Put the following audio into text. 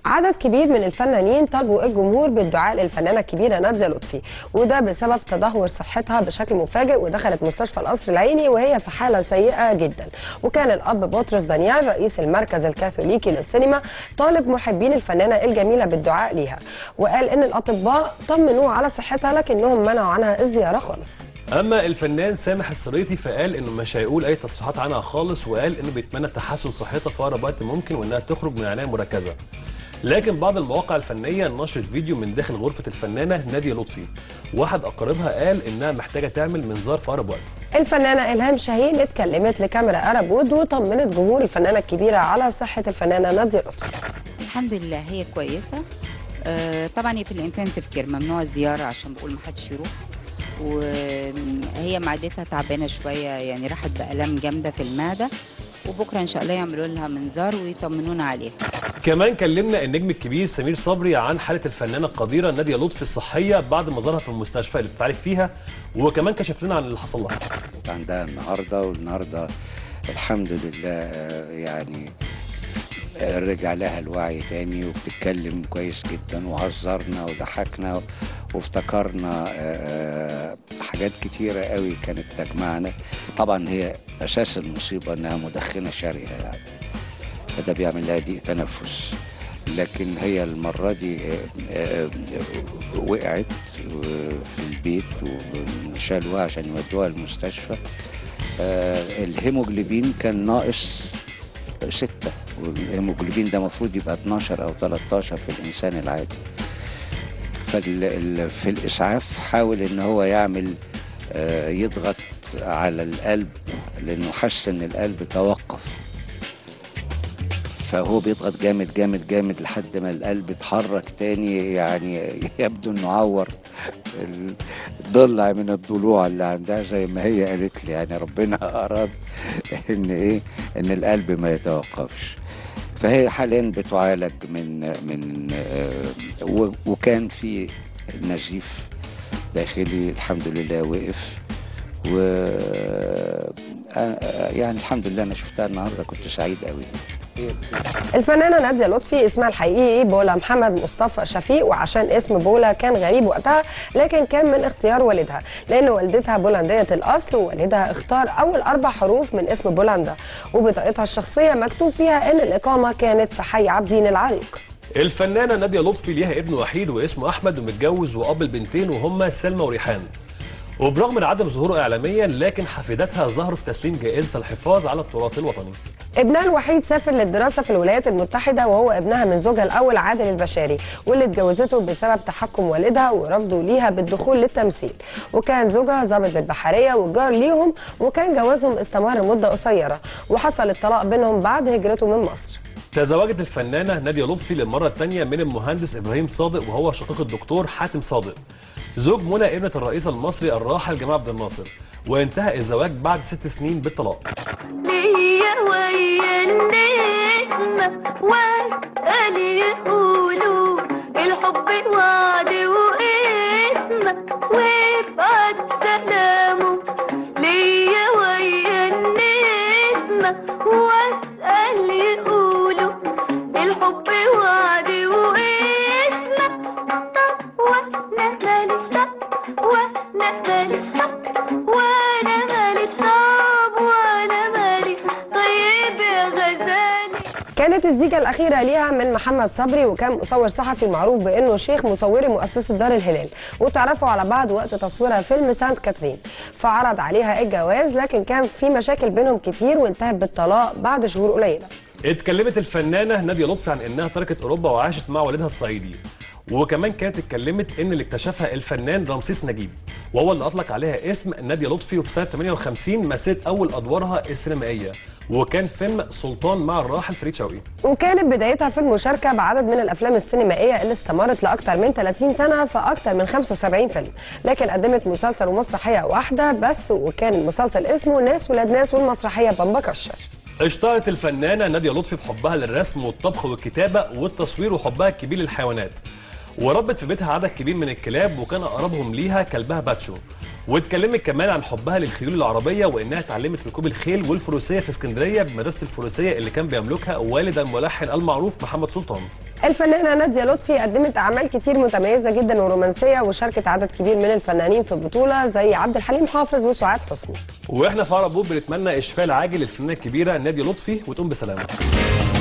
عدد كبير من الفنانين طلبوا الجمهور بالدعاء للفنانه الكبيره ناديه لطفي وده بسبب تدهور صحتها بشكل مفاجئ ودخلت مستشفى القصر العيني وهي في حاله سيئه جدا وكان الاب بطرس دانيال رئيس المركز الكاثوليكي للسينما طالب محبين الفنانه الجميله بالدعاء ليها وقال ان الاطباء طمنوه على صحتها لكنهم منعوا عنها الزياره خالص اما الفنان سامح السريطي فقال انه مش هيقول اي تصريحات عنها خالص وقال انه بيتمنى تحسن صحتها في اقرب وقت ممكن وانها تخرج من العنايه المركزه لكن بعض المواقع الفنيه نشرت فيديو من داخل غرفه الفنانه ناديه لطفي واحد اقاربها قال انها محتاجه تعمل منظار في اقرب وقت الفنانة إلهام شاهين اتكلمت لكاميرا أرب وود وطمنت جمهور الفنانة الكبيرة على صحة الفنانة نادية لطفي الحمد لله هي كويسه آه، طبعا هي في الانتنسيف كير ممنوع الزياره عشان بقول ما حدش يروح وهي معدتها تعبانه شويه يعني راحت بالام جامده في المعده وبكره ان شاء الله يعملوا لها منظار ويطمنونا عليها كمان كلمنا النجم الكبير سمير صبري عن حاله الفنانه القديره ناديه لطفي الصحيه بعد ما زارها في المستشفى اللي بتعالج فيها وكمان كشف لنا عن اللي حصل لها عندها النهارده والنهارده الحمد لله آه، يعني آه، رجع لها الوعي تاني وبتتكلم كويس جدا وهزرنا وضحكنا وافتكرنا آه، آه، حاجات كتيرة قوي كانت تجمعنا طبعا هي أساس المصيبة إنها مدخنة شرهة يعني فده بيعمل لها ضيق تنفس لكن هي المرة دي آه، آه، وقعت في البيت وشالوها عشان يودوها المستشفى آه، الهيموجلوبين كان ناقص ستة والهيموجلوبين ده المفروض يبقى 12 أو 13 في الإنسان العادي فال في الإسعاف حاول إن هو يعمل آه، يضغط على القلب لأنه حس إن القلب توقف فهو بيضغط جامد جامد جامد لحد ما القلب اتحرك تاني يعني يبدو انه عور الضلع من الضلوع اللي عندها زي ما هي قالت لي يعني ربنا اراد ان ايه ان القلب ما يتوقفش فهي حاليا بتعالج من من آه، و- وكان في نزيف داخلي الحمد لله وقف و آه، يعني الحمد لله انا شفتها النهارده كنت سعيد قوي الفنانة نادية لطفي اسمها الحقيقي بولا محمد مصطفى شفيق وعشان اسم بولا كان غريب وقتها لكن كان من اختيار والدها لأن والدتها بولندية الأصل ووالدها اختار أول أربع حروف من اسم بولندا وبطاقتها الشخصية مكتوب فيها إن الإقامة كانت في حي عابدين العريق الفنانه ناديه لطفي ليها ابن وحيد واسمه احمد ومتجوز واب البنتين وهما سلمى وريحان وبرغم من عدم ظهوره اعلاميا لكن حفيدتها ظهروا في تسليم جائزه الحفاظ على التراث الوطني ابنها الوحيد سافر للدراسة في الولايات المتحدة وهو ابنها من زوجها الأول عادل البشاري واللي اتجوزته بسبب تحكم والدها ورفضه ليها بالدخول للتمثيل وكان زوجها ضابط بالبحرية وجار ليهم وكان جوازهم استمر مدة قصيرة وحصل الطلاق بينهم بعد هجرته من مصر تزوجت الفنانه ناديه لطفي للمره الثانيه من المهندس ابراهيم صادق وهو شقيق الدكتور حاتم صادق زوج منى ابنه الرئيس المصري الراحل جمال عبد الناصر وانتهى الزواج بعد ست سنين بالطلاق ليا ويا النسمة واسأل يقولوا الحب وعد واسمة وابعت سلامه ليا ويا النسمة واسأل يقولوا الحب وعد واسمة طب وانا مالي طب وانا مالي طب وانا مالي طب وانا مالي طيب يا غزالي كانت الزيجة الأخيرة ليها من محمد صبري وكان مصور صحفي معروف بأنه شيخ مصوري مؤسسة دار الهلال وتعرفوا على بعض وقت تصويرها فيلم سانت كاترين فعرض عليها الجواز لكن كان في مشاكل بينهم كتير وانتهت بالطلاق بعد شهور قليلة اتكلمت الفنانه ناديه لطفي عن انها تركت اوروبا وعاشت مع والدها الصعيدي وكمان كانت اتكلمت ان اللي اكتشفها الفنان رمسيس نجيب وهو اللي اطلق عليها اسم ناديه لطفي وفي سنه 58 مثلت اول ادوارها السينمائيه وكان فيلم سلطان مع الراحل فريد شوقي وكانت بدايتها في المشاركة بعدد من الأفلام السينمائية اللي استمرت لأكثر من 30 سنة في أكثر من 75 فيلم لكن قدمت مسلسل ومسرحية واحدة بس وكان المسلسل اسمه ناس ولاد ناس والمسرحية بامبا كشر اشتهرت الفنانة نادية لطفي بحبها للرسم والطبخ والكتابة والتصوير وحبها الكبير للحيوانات وربت في بيتها عدد كبير من الكلاب وكان أقربهم ليها كلبها باتشو واتكلمت كمان عن حبها للخيول العربية وإنها اتعلمت ركوب الخيل والفروسية في اسكندرية بمدرسة الفروسية اللي كان بيملكها والد الملحن المعروف محمد سلطان الفنانة نادية لطفي قدمت أعمال كتير متميزة جدا ورومانسية وشاركت عدد كبير من الفنانين في البطولة زي عبد الحليم حافظ وسعاد حسني واحنا في عرب بوب بنتمنى اشفاء العاجل للفنانه الكبيره ناديه لطفي وتقوم بسلامه